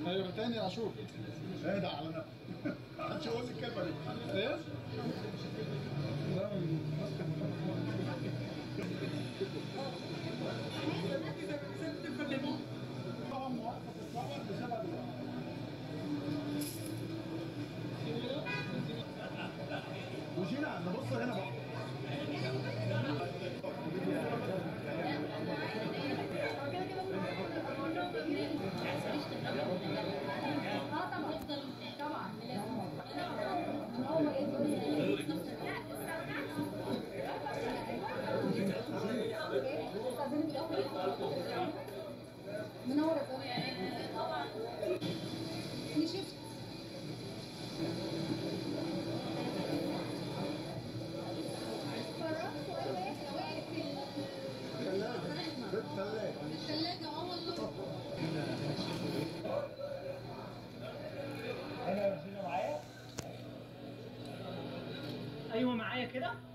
ايوه تاني يا عاشور ايه ده على نفسك محدش يقول لي الكلمه دي ايه؟ لا ماسك طبعا موقف الصور بسبب وجينا نبص هنا بقى اه طبعا طبعا هو منورة طبعا نشفت اتفرجت وانا واقف واقف في ثلاجه بيت ثلاجه الثلاجة اه والله انا معايا ايوه معايا كده